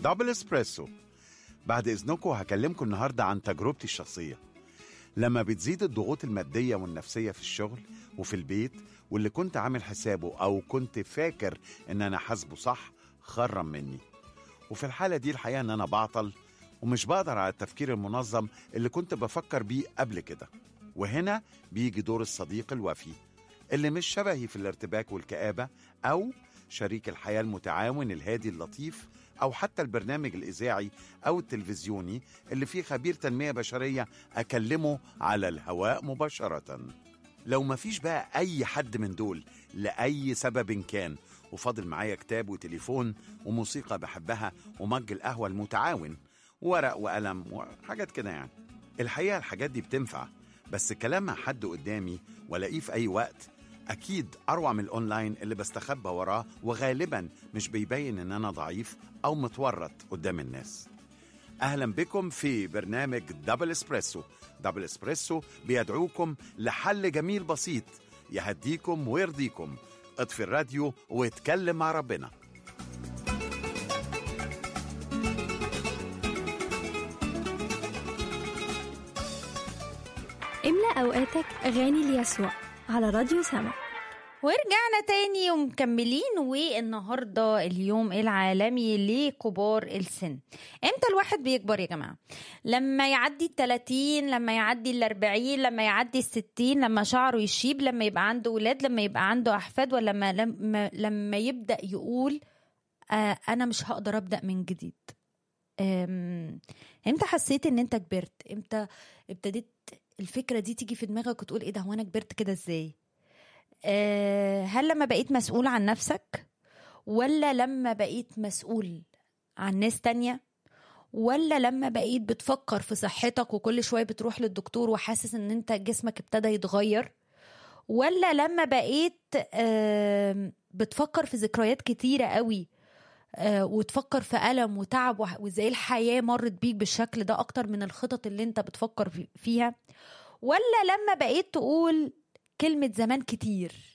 دبل اسبريسو بعد اذنكم هكلمكم النهارده عن تجربتي الشخصيه لما بتزيد الضغوط الماديه والنفسيه في الشغل وفي البيت واللي كنت عامل حسابه او كنت فاكر ان انا حاسبه صح خرم مني وفي الحاله دي الحقيقه ان انا بعطل ومش بقدر على التفكير المنظم اللي كنت بفكر بيه قبل كده وهنا بيجي دور الصديق الوفي اللي مش شبهي في الارتباك والكآبة أو شريك الحياة المتعاون الهادي اللطيف أو حتى البرنامج الإذاعي أو التلفزيوني اللي فيه خبير تنمية بشرية أكلمه على الهواء مباشرة لو مفيش بقى أي حد من دول لأي سبب كان وفاضل معايا كتاب وتليفون وموسيقى بحبها ومج القهوة المتعاون ورق وقلم وحاجات كده يعني الحقيقة الحاجات دي بتنفع بس الكلام مع حد قدامي والاقيه في أي وقت أكيد أروع من الأونلاين اللي بستخبى وراه وغالبا مش بيبين إن أنا ضعيف أو متورط قدام الناس أهلا بكم في برنامج دبل اسبريسو دبل اسبريسو بيدعوكم لحل جميل بسيط يهديكم ويرضيكم اطفي الراديو واتكلم مع ربنا املأ أوقاتك أغاني ليسوع على راديو سما ورجعنا تاني ومكملين والنهارده اليوم العالمي لكبار السن امتى الواحد بيكبر يا جماعه لما يعدي التلاتين لما يعدي الاربعين لما يعدي الستين لما شعره يشيب لما يبقى عنده ولاد لما يبقى عنده احفاد ولا لما لما, لما يبدا يقول آه انا مش هقدر ابدا من جديد أم، امتى حسيت ان انت كبرت امتى ابتديت الفكره دي تيجي في دماغك وتقول ايه ده هو انا كبرت كده ازاي أه هل لما بقيت مسؤول عن نفسك ولا لما بقيت مسؤول عن ناس تانية ولا لما بقيت بتفكر في صحتك وكل شوية بتروح للدكتور وحاسس ان انت جسمك ابتدى يتغير ولا لما بقيت آم، بتفكر في ذكريات كتيرة قوي آه، وتفكر في ألم وتعب وح- وازاي الحياة مرت بيك بالشكل ده أكتر من الخطط اللي انت بتفكر في- فيها ولا لما بقيت تقول كلمة زمان كتير